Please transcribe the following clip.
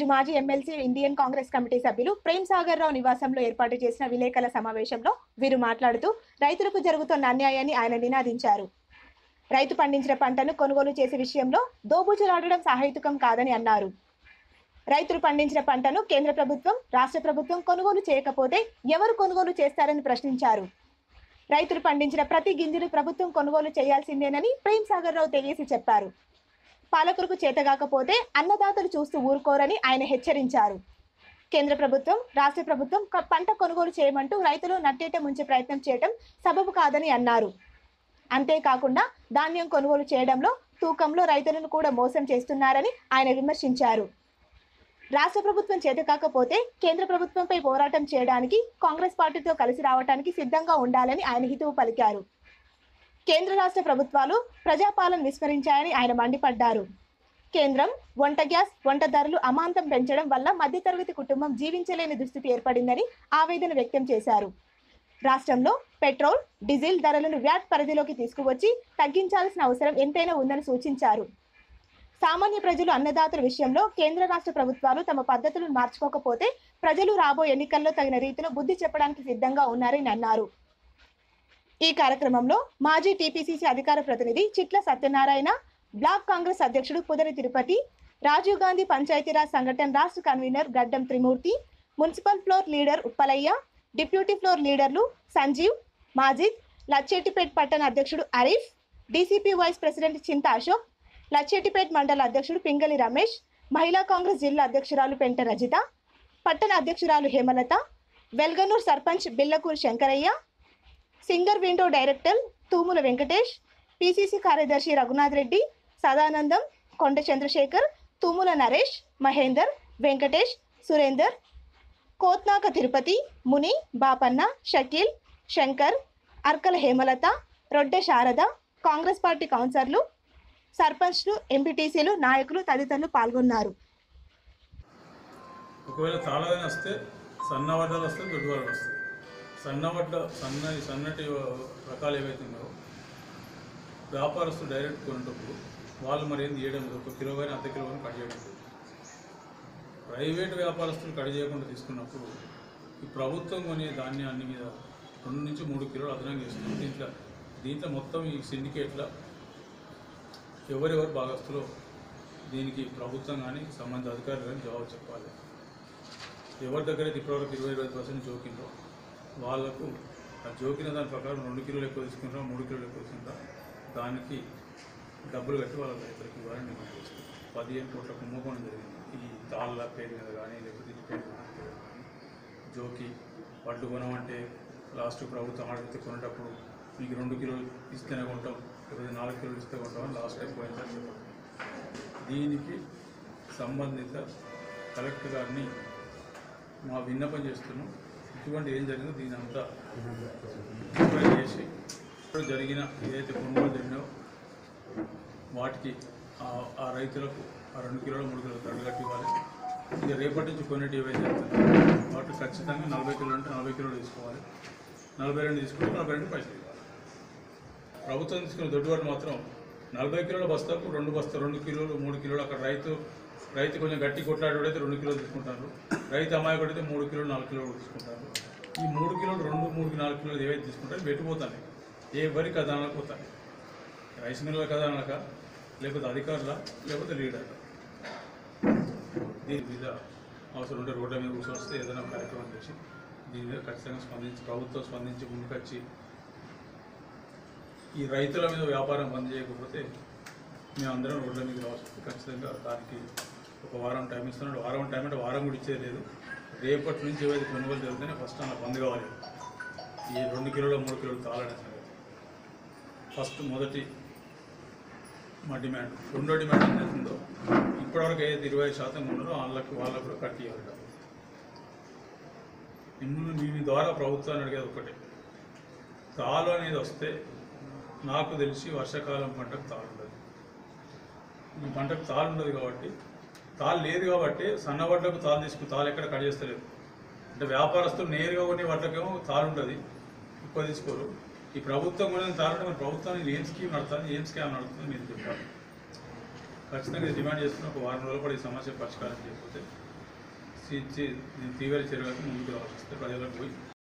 ఈరోజు మాజీ MLC Indian Congress committee సభ్యులు ప్రేమ్ సాగర్ రావు నివాసంలో ఏర్పాటు చేసిన విలేకరుల సమావేశంలో వీరు మాట్లాడుతూ రైతులకు జరుగుతున్న అన్యాయాన్ని ఆయన నినాదించారు రైతు పండించిన పంటను కొనుగోలు చేసే విషయంలో దోబూచులాడడం సహేతుకం కాదని అన్నారు రైతులు పండించిన పంటను కేంద్ర ప్రభుత్వం రాష్ట్ర ప్రభుత్వం కొనుగోలు చేయకపోతే ఎవరు కొనుగోలు చేస్తారని ప్రశ్నించారు రైతులు పండించిన ప్రతి గింజను ప్రభుత్వం కొనుగోలు చేయాల్సిందేనని ప్రేమ్ సాగర్ రావు తెలియసి చెప్పారు పాలకులకు చేతగాకపోతే అన్నదాతలు చూస్తూ ఊరుకోరని ఆయన హెచ్చరించారు కేంద్ర ప్రభుత్వం రాష్ట్ర ప్రభుత్వం క- పంట కొనుగోలు చేయమంటూ రైతులు నట్టేట ముంచే ప్రయత్నం చేయడం సబబు కాదని అన్నారు అంతేకాకుండా ధాన్యం కొనుగోలు చేయడంలో తూకంలో రైతులను కూడా మోసం చేస్తున్నారని ఆయన విమర్శించారు రాష్ట్ర ప్రభుత్వం చేత కాకపోతే కేంద్ర ప్రభుత్వంపై పోరాటం చేయడానికి కాంగ్రెస్ పార్టీతో కలిసి రావడానికి సిద్ధంగా ఉండాలని ఆయన హితవు పలికారు కేంద్ర రాష్ట్ర ప్రభుత్వాలు ప్రజాపాలన విస్మరించాయని ఆయన మండిపడ్డారు కేంద్రం వంట గ్యాస్ వంట ధరలు అమాంతం పెంచడం వల్ల మధ్యతరగతి కుటుంబం జీవించలేని దుస్థితి ఏర్పడిందని ఆవేదన వ్యక్తం చేశారు రాష్ట్రంలో పెట్రోల్ డీజిల్ ధరలను వ్యాట్ పరిధిలోకి తీసుకువచ్చి తగ్గించాల్సిన అవసరం ఎంతైనా ఉందని సూచించారు సామాన్య ప్రజలు అన్నదాతల విషయంలో కేంద్ర రాష్ట్ర ప్రభుత్వాలు తమ పద్ధతులను మార్చుకోకపోతే ప్రజలు రాబోయే ఎన్నికల్లో తగిన రీతిలో బుద్ధి చెప్పడానికి సిద్ధంగా ఉన్నారని అన్నారు ఈ కార్యక్రమంలో మాజీ టీపీసీసీ అధికార ప్రతినిధి చిట్ల సత్యనారాయణ బ్లాక్ కాంగ్రెస్ అధ్యక్షుడు పుదరి తిరుపతి రాజీవ్ గాంధీ పంచాయతీరాజ్ సంఘటన రాష్ట్ర convener Gaddam Trimurthy municipal floor leader Uppalaiah deputy floor లీడర్లు సంజీవ్ మాజిద్ లచ్చేటిపేట్ పట్టణ అధ్యక్షుడు అరీఫ్ డీసీపీ వైస్ ప్రెసిడెంట్ చింత అశోక్ లచ్చేటిపేట్ మండల అధ్యక్షుడు పింగళి రమేష్ మహిళా కాంగ్రెస్ జిల్లా అధ్యక్షురాలు పెంట రజిత పట్టణ అధ్యక్షురాలు Hemalatha Velganur sarpanch Billakuru Shankaraiah single window director Thumula Venkatesh PCC కార్యదర్శి రఘునాథ్ రెడ్డి సదానందం కొండ చంద్రశేఖర్ తూముల నరేష్ మహేందర్ వెంకటేష్ సురేందర్ కోత్నాక తిరుపతి ముని బాపన్న షకీల్ శంకర్ అర్కల హేమలత రొడ్డె శారద కాంగ్రెస్ పార్టీ కౌన్సిలర్లు సర్పంచ్లు ఎంపీటీసీలు నాయకులు తదితరులు పాల్గొన్నారు ఒకవేళ తాళదని వస్తే సన్న వడ్డలు వస్తాయి దొడ్డు వడ్డలు వస్తాయి సన్న వడ్ల సన్న సన్నటి రకాలు ఏవైతే ఉన్నాయో వ్యాపారస్తులు డైరెక్ట్ కొనేటప్పుడు వాళ్ళు మరి ఏం చేయడం లేదు ఒక కిలో కానీ అర్ధ కిలో కానీ కట్ చేయడం లేదు ప్రైవేట్ వ్యాపారస్తులు కట్ చేయకుండా తీసుకున్నప్పుడు ఈ ప్రభుత్వం కొనే ధాన్యాన్ని మీద రెండు నుంచి మూడు కిలోలు అదనంగా ఇస్తుంది దీంట్లో దీంట్లో మొత్తం ఈ సిండికేట్ల ఎవరెవరు భాగస్తులో దీనికి ప్రభుత్వం కానీ సంబంధిత అధికారులు కానీ జవాబు చెప్పాలి ఎవరి దగ్గర అయితే ఇప్పటివరకు ఇరవై ఇరవై పర్సెంట్ జోకిందో వాళ్ళకు ఆ జోకిన దాని ప్రకారం రెండు కిలోలు ఎక్కువ తీసుకుంటారా మూడు కిలోలు ఎక్కువ తీసుకుంటారా దానికి డబ్బులు కట్టి వాళ్ళ రైతులకు ఇవ్వాలని డిమాండ్ చేస్తారు పదిహేను కోట్ల కుంభకోణం జరిగింది ఈ తాళ్ళ పేరు మీద కానీ లేకపోతే ఈ పేరు మీద కానీ జోకి వడ్లు కొనమంటే లాస్ట్ ప్రభుత్వం అడిగితే కొనేటప్పుడు మీకు రెండు కిలోలు ఇస్తేనే కొంటాం లేకపోతే నాలుగు కిలోలు ఇస్తే కొంటాం అని లాస్ట్ టైం పోయినసారి చెప్పారు దీనికి సంబంధిత కలెక్టర్ గారిని మా విన్నపం చేస్తున్నాం ఇటువంటి ఏం జరిగిందో దీని అంతా ఎంక్వైరీ చేసి ఇప్పుడు జరిగిన ఏదైతే కొనుగోలు జరిగినో వాటికి ఆ- ఆ రైతులకు ఆ రెండు కిలోలు మూడు కిలోలు దండ కట్టి ఇవ్వాలి ఇక రేపటి నుంచి కొన్నిటి ఏవైతే జరుగుతున్నాయో వాటి ఖచ్చితంగా నలభై కిలోలు అంటే నలభై కిలోలు తీసుకోవాలి నలభై రెండు తీసుకుంటే నలభై రెండు పైసలు ఇవ్వాలి ప్రభుత్వం తీసుకున్న దొడ్డువాడు మాత్రం నలభై కిలోల బస్తాకు రెండు బస్తా రెండు కిలోలు మూడు కిలోలు అక్కడ రైతు రైతు కొంచెం గట్టి కొట్లాడేవాడైతే రెండు కిలోలు తీసుకుంటారు రైతు అమాయకుడు అయితే మూడు కిలోలు నాలుగు కిలోలు తీసుకుంటారు ఈ మూడు కిలోలు రెండు మూడు నాలుగు కిలోలు ఏవైతే తీసుకుంటారో పెట్టిపోతాయి ఏ వరి కథనాలకు పోతాయి రైస్ మిల్ల కథనాలక లేకపోతే అధికారుల లేకపోతే లీడర్ల దీని మీద అవసరం ఉంటే రోడ్ల మీద కూర్చొని వస్తే ఏదైనా కార్యక్రమం చేసి దీని మీద ఖచ్చితంగా స్పందించి ప్రభుత్వం స్పందించి ముందుకొచ్చి ఈ రైతుల మీద వ్యాపారం బంద్ చేయకపోతే మేమందరం రోడ్ల మీద రావచ్చు ఖచ్చితంగా దానికి ఒక వారం టైం ఇస్తున్నాడు వారం టైం అంటే వారం కూడా ఇచ్చేది లేదు రేపటి నుంచి ఏవైతే కొనుగోలు జరుగుతాయో ఫస్ట్ అలా బంద్ కావాలి ఈ రెండు కిలోల మూడు కిలోలు తాళనే సంగతి ఫస్ట్ మొదటి మా డిమాండ్ రెండో డిమాండ్ ఏం చేస్తుందో ఇప్పటివరకు ఏదైతే ఇరవై ఐదు శాతం ఉన్నారో వాళ్ళకి వాళ్ళకు కూడా కట్ ఇవ్వాలి మిమ్మల్ని మీ ద్వారా ప్రభుత్వాన్ని అడిగేది ఒకటే తాలు అనేది వస్తే నాకు తెలిసి వర్షాకాలం పంటకు తాలు ఉండదు ఈ పంటకు తాలు ఉండదు కాబట్టి తాలు లేదు కాబట్టి సన్న వడ్లకు తాలు తీసుకుని తాలు ఎక్కడ కట్ చేస్తలేదు అంటే వ్యాపారస్తులు నేరుగా కొన్ని వడ్లకేమో తాలు ఉంటుంది ఎక్కువ తీసుకోరు ఈ ప్రభుత్వం కూడా తాలు ఉంటే మరి ప్రభుత్వానికి ఏం స్కీమ్ నడుతుంది ఏం స్కామ్ నడుతుంది మీరు చెప్పాలి ఖచ్చితంగా ఇది డిమాండ్ చేస్తున్న ఒక వారం రోజులు కూడా ఈ సమస్య పరిష్కారం చేయకపోతే తీర్చి తీవ్ర చర్యలకు ముందుకు రావాల్సి వస్తే ప్రజలకు పోయి